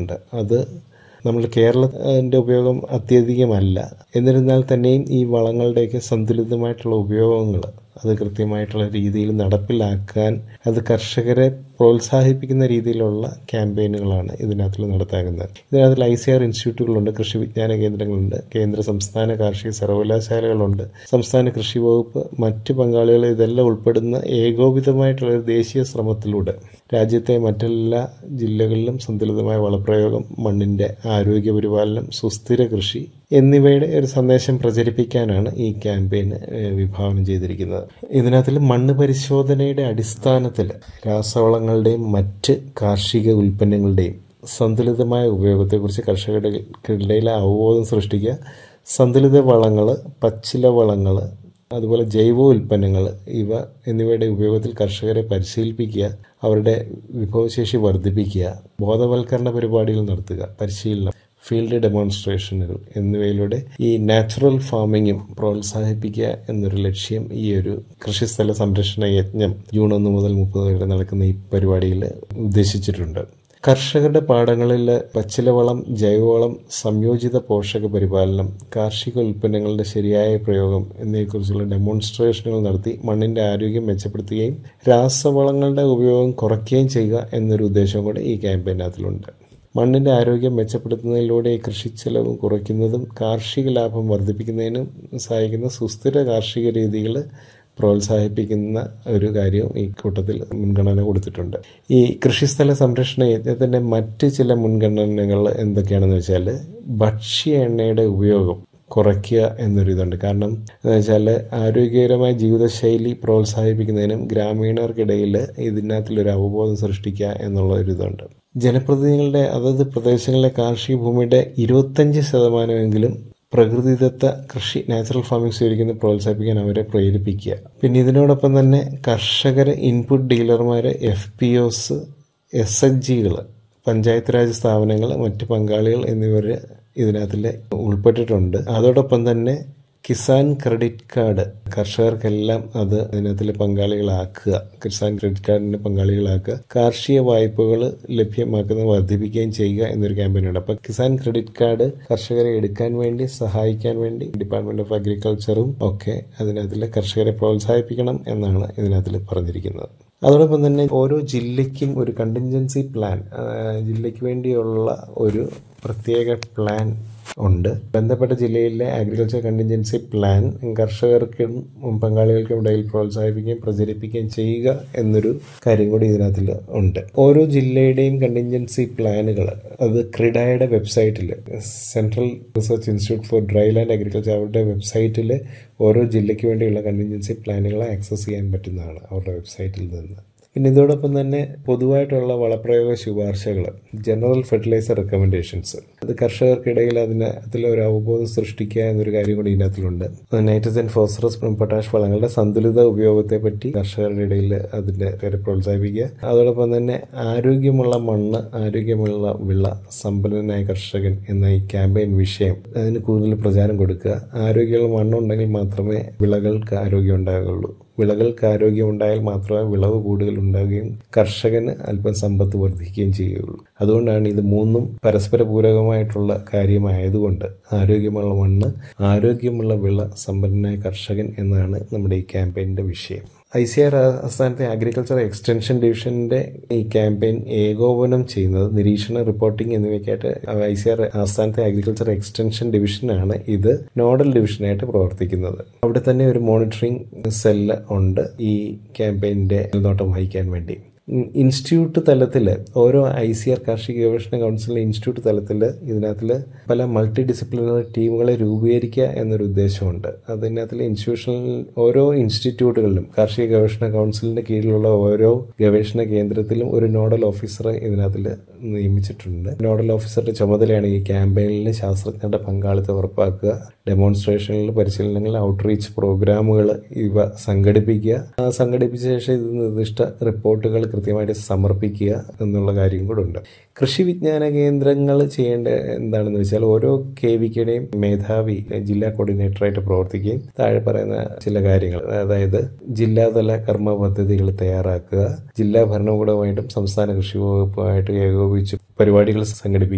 നടത്തുന്നുണ്ട് അത് നമ്മൾ കേരളത്തിൻ്റെ ഉപയോഗം അത്യധികമല്ല എന്നിരുന്നാൽ തന്നെയും ഈ വളങ്ങളുടെയൊക്കെ സന്തുലിതമായിട്ടുള്ള ഉപയോഗങ്ങൾ അത് കൃത്യമായിട്ടുള്ള രീതിയിൽ നടപ്പിലാക്കാൻ അത് കർഷകരെ പ്രോത്സാഹിപ്പിക്കുന്ന രീതിയിലുള്ള ക്യാമ്പയിനുകളാണ് ഇതിനകത്തിൽ നടത്താകുന്നത് ഇതിനകത്തിൽ ഐ സി ആർ ഇൻസ്റ്റിറ്റ്യൂട്ടുകളുണ്ട് കൃഷി വിജ്ഞാന കേന്ദ്രങ്ങളുണ്ട് കേന്ദ്ര സംസ്ഥാന കാർഷിക സർവകലാശാലകളുണ്ട് സംസ്ഥാന കൃഷി വകുപ്പ് മറ്റ് പങ്കാളികൾ ഇതെല്ലാം ഉൾപ്പെടുന്ന ഏകോപിതമായിട്ടുള്ള ഒരു ദേശീയ ശ്രമത്തിലൂടെ രാജ്യത്തെ മറ്റെല്ലാ ജില്ലകളിലും സന്തുലിതമായ വളപ്രയോഗം മണ്ണിൻ്റെ ആരോഗ്യ പരിപാലനം സുസ്ഥിര കൃഷി എന്നിവയുടെ ഒരു സന്ദേശം പ്രചരിപ്പിക്കാനാണ് ഈ ക്യാമ്പയിൻ വിഭാവനം ചെയ്തിരിക്കുന്നത് ഇതിനകത്തിൽ മണ്ണ് പരിശോധനയുടെ അടിസ്ഥാനത്തിൽ രാസവളങ്ങളുടെയും മറ്റ് കാർഷിക ഉൽപ്പന്നങ്ങളുടെയും സന്തുലിതമായ ഉപയോഗത്തെക്കുറിച്ച് കർഷകർക്കിടയിൽ അവബോധം സൃഷ്ടിക്കുക സന്തുലിത വളങ്ങൾ പച്ചില വളങ്ങൾ അതുപോലെ ജൈവ ഉൽപ്പന്നങ്ങൾ ഇവ എന്നിവയുടെ ഉപയോഗത്തിൽ കർഷകരെ പരിശീലിപ്പിക്കുക അവരുടെ വിഭവശേഷി വർദ്ധിപ്പിക്കുക ബോധവൽക്കരണ പരിപാടികൾ നടത്തുക പരിശീലനം ഫീൽഡ് ഡെമോൺസ്ട്രേഷനുകൾ എന്നിവയിലൂടെ ഈ നാച്ചുറൽ ഫാമിങ്ങും പ്രോത്സാഹിപ്പിക്കുക എന്നൊരു ലക്ഷ്യം ഈ ഒരു കൃഷിസ്ഥല സംരക്ഷണ യജ്ഞം ജൂൺ ഒന്ന് മുതൽ മുപ്പത് വരെ നടക്കുന്ന ഈ പരിപാടിയിൽ ഉദ്ദേശിച്ചിട്ടുണ്ട് കർഷകരുടെ പാടങ്ങളിൽ പച്ചിലവളം ജൈവവളം സംയോജിത പോഷക പരിപാലനം കാർഷിക ഉൽപ്പന്നങ്ങളുടെ ശരിയായ പ്രയോഗം എന്നിവയെക്കുറിച്ചുള്ള ഡെമോൺസ്ട്രേഷനുകൾ നടത്തി മണ്ണിന്റെ ആരോഗ്യം മെച്ചപ്പെടുത്തുകയും രാസവളങ്ങളുടെ ഉപയോഗം കുറയ്ക്കുകയും ചെയ്യുക എന്നൊരു ഉദ്ദേശം കൂടെ ഈ ക്യാമ്പയിനകത്തിലുണ്ട് മണ്ണിന്റെ ആരോഗ്യം മെച്ചപ്പെടുത്തുന്നതിലൂടെ കൃഷി ചെലവ് കുറയ്ക്കുന്നതും കാർഷിക ലാഭം വർദ്ധിപ്പിക്കുന്നതിനും സഹായിക്കുന്ന സുസ്ഥിര കാർഷിക രീതികൾ പ്രോത്സാഹിപ്പിക്കുന്ന ഒരു കാര്യം ഈ കൂട്ടത്തിൽ മുൻഗണന കൊടുത്തിട്ടുണ്ട് ഈ കൃഷിസ്ഥല സംരക്ഷണ യജ്ഞത്തിൻ്റെ മറ്റ് ചില മുൻഗണനകൾ എന്തൊക്കെയാണെന്ന് വെച്ചാൽ ഭക്ഷ്യ എണ്ണയുടെ ഉപയോഗം കുറയ്ക്കുക എന്നൊരു ഇതുണ്ട് കാരണം എന്ന് വെച്ചാൽ ആരോഗ്യകരമായ ജീവിതശൈലി പ്രോത്സാഹിപ്പിക്കുന്നതിനും ഗ്രാമീണർക്കിടയിൽ ഇതിനകത്തിലൊരു അവബോധം സൃഷ്ടിക്കുക എന്നുള്ള ഒരു ഇതുണ്ട് ജനപ്രതിനിധികളുടെ അതത് പ്രദേശങ്ങളിലെ കാർഷിക ഭൂമിയുടെ ഇരുപത്തഞ്ച് ശതമാനമെങ്കിലും പ്രകൃതിദത്ത കൃഷി നാച്ചുറൽ ഫാമിംഗ് സ്വീകരിക്കുന്ന പ്രോത്സാഹിപ്പിക്കാൻ അവരെ പ്രേരിപ്പിക്കുക പിന്നെ ഇതിനോടൊപ്പം തന്നെ കർഷകർ ഇൻപുട്ട് ഡീലർമാർ F P O's S H ജികൾ പഞ്ചായത്ത് രാജ് സ്ഥാപനങ്ങൾ മറ്റ് പങ്കാളികൾ എന്നിവർ ഇതിനകത്തിൽ ഉൾപ്പെട്ടിട്ടുണ്ട് അതോടൊപ്പം തന്നെ കിസാൻ ക്രെഡിറ്റ് കാർഡ് കർഷകർക്കെല്ലാം അത് അതിനകത്തിൽ പങ്കാളികളാക്കുക കിസാൻ ക്രെഡിറ്റ് കാർഡിന്റെ പങ്കാളികളാക്കുക കാർഷിക വായ്പകൾ ലഭ്യമാക്കുന്നത് വർദ്ധിപ്പിക്കുകയും ചെയ്യുക എന്നൊരു ക്യാമ്പയിനുണ്ട് അപ്പോൾ കിസാൻ ക്രെഡിറ്റ് കാർഡ് കർഷകരെ എടുക്കാൻ വേണ്ടി സഹായിക്കാൻ വേണ്ടി ഡിപ്പാർട്ട്മെന്റ് ഓഫ് അഗ്രികൾച്ചറും ഒക്കെ അതിനകത്തിൽ കർഷകരെ പ്രോത്സാഹിപ്പിക്കണം എന്നാണ് ഇതിനകത്തിൽ പറഞ്ഞിരിക്കുന്നത് അതോടൊപ്പം തന്നെ ഓരോ ജില്ലയ്ക്കും ഒരു കണ്ടിൻജൻസി പ്ലാൻ ജില്ലയ്ക്ക് വേണ്ടിയുള്ള ഒരു പ്രത്യേക പ്ലാൻ ഉണ്ട് ബന്ധപ്പെട്ട ജില്ലയിലെ അഗ്രികൾച്ചർ കണ്ടിൻജൻസി പ്ലാൻ കർഷകർക്കും പങ്കാളികൾക്കും ഇടയിൽ പ്രോത്സാഹിപ്പിക്കുകയും പ്രചരിപ്പിക്കുകയും ചെയ്യുക എന്നൊരു കാര്യം കൂടി ഇതിനകത്തിൽ ഉണ്ട് ഓരോ ജില്ലയുടെയും കണ്ടിൻജൻസി പ്ലാനുകൾ അത് ക്രിഡയുടെ വെബ്സൈറ്റിൽ central research institute for dry land agriculture അവരുടെ വെബ്സൈറ്റിൽ ഓരോ ജില്ലയ്ക്ക് വേണ്ടിയുള്ള കണ്ടിൻജൻസി പ്ലാനുകൾ ആക്സസ് ചെയ്യാൻ പറ്റുന്നതാണ് അവരുടെ വെബ്സൈറ്റിൽ നിന്ന് പിന്നെ ഇതോടൊപ്പം തന്നെ പൊതുവായിട്ടുള്ള വളപ്രയോഗ ശുപാർശകൾ ജനറൽ ഫെർട്ടിലൈസർ റെക്കമെൻഡേഷൻസ് അത് കർഷകർക്കിടയിൽ അതിന് അതിലൊരു അവബോധം സൃഷ്ടിക്കുക എന്നൊരു കാര്യം കൂടി ഇതിനകത്തിലുണ്ട് നൈട്രജൻ ഫോസ്ഫറസ് പൊട്ടാഷ് വളങ്ങളുടെ സന്തുലിത ഉപയോഗത്തെ പറ്റി കർഷകരുടെ ഇടയിൽ അതിന്റെ പേര് പ്രോത്സാഹിപ്പിക്കുക അതോടൊപ്പം തന്നെ ആരോഗ്യമുള്ള മണ്ണ് ആരോഗ്യമുള്ള വിള സമ്പന്നനായ കർഷകൻ എന്ന ഈ ക്യാമ്പയിൻ വിഷയം അതിന് കൂടുതൽ പ്രചാരം കൊടുക്കുക ആരോഗ്യമുള്ള മണ്ണുണ്ടെങ്കിൽ മാത്രമേ വിളകൾക്ക് ആരോഗ്യം ഉണ്ടാകുള്ളൂ വിളകൾക്ക് ആരോഗ്യം ഉണ്ടായാൽ മാത്രമേ വിളവ് കൂടുതൽ ഉണ്ടാവുകയും കർഷകന് അല്പം സമ്പത്ത് വർദ്ധിക്കുകയും ചെയ്യുകയുള്ളൂ അതുകൊണ്ടാണ് ഇത് മൂന്നും പരസ്പര പൂരകമായിട്ടുള്ള കാര്യമായതുകൊണ്ട് ആരോഗ്യമുള്ള മണ്ണ് ആരോഗ്യമുള്ള വിള സമ്പന്നനായ കർഷകൻ എന്നാണ് നമ്മുടെ ഈ ക്യാമ്പയിൻ്റെ വിഷയം ഐ സി ആർ ആസ്ഥാനത്തെ അഗ്രികൾച്ചർ എക്സ്റ്റൻഷൻ ഡിവിഷന്റെ ഈ ക്യാമ്പയിൻ ഏകോപനം ചെയ്യുന്നത് നിരീക്ഷണ റിപ്പോർട്ടിംഗ് എന്നിവയ്ക്കായിട്ട് ഐ സി ആർ ആസ്ഥാനത്തെ അഗ്രികൾച്ചർ എക്സ്റ്റൻഷൻ ഡിവിഷനാണ് ഇത് നോഡൽ ഡിവിഷനായിട്ട് പ്രവർത്തിക്കുന്നത് അവിടെ തന്നെ ഒരു മോണിറ്ററിംഗ് സെല്ല് ഉണ്ട് ഈ ക്യാമ്പയിന്റെ മേൽനോട്ടം വഹിക്കാൻ വേണ്ടി ഇൻസ്റ്റിറ്റ്യൂട്ട് തലത്തിൽ ഓരോ ഐ സി ആർ കാർഷിക ഗവേഷണ കൗൺസിലിലെ ഇൻസ്റ്റിറ്റ്യൂട്ട് തലത്തിൽ ഇതിനകത്തിൽ പല മൾട്ടി ഡിസിപ്ലിനറി ടീമുകളെ രൂപീകരിക്കുക എന്നൊരു ഉദ്ദേശമുണ്ട് അതിനകത്തിൽ ഇൻസ്റ്റിറ്റ്യൂഷണൽ ഓരോ ഇൻസ്റ്റിറ്റ്യൂട്ടുകളിലും കാർഷിക ഗവേഷണ കൗൺസിലിന്റെ കീഴിലുള്ള ഓരോ ഗവേഷണ കേന്ദ്രത്തിലും ഒരു നോഡൽ ഓഫീസറെ ഇതിനകത്തിൽ നിയമിച്ചിട്ടുണ്ട് നോഡൽ ഓഫീസറുടെ ചുമതലയാണ് ഈ ക്യാമ്പയിനിൽ ശാസ്ത്രജ്ഞരുടെ പങ്കാളിത്തം ഉറപ്പാക്കുക ഡെമോൺസ്ട്രേഷനിൽ പരിശീലനങ്ങൾ ഔട്ട്റീച്ച് പ്രോഗ്രാമുകൾ ഇവ സംഘടിപ്പിക്കുക ആ സംഘടിപ്പിച്ച ശേഷം ഇത് നിർദ്ദിഷ്ട റിപ്പോർട്ടുകൾ കൃത്യമായിട്ട് സമർപ്പിക്കുക എന്നുള്ള കാര്യം കൂടെ ഉണ്ട് കൃഷി വിജ്ഞാന കേന്ദ്രങ്ങൾ ചെയ്യേണ്ട എന്താണെന്ന് വെച്ചാൽ ഓരോ കെ വിക്കയുടെയും മേധാവി ജില്ലാ കോർഡിനേറ്ററായിട്ട് പ്രവർത്തിക്കുകയും താഴെ പറയുന്ന ചില കാര്യങ്ങൾ അതായത് ജില്ലാതല കർമ്മ പദ്ധതികൾ തയ്യാറാക്കുക ജില്ലാ ഭരണകൂടമായിട്ടും സംസ്ഥാന കൃഷി വകുപ്പുമായിട്ട് ഏകോപിച്ച് പരിപാടികൾ സംഘടിപ്പിക്കുക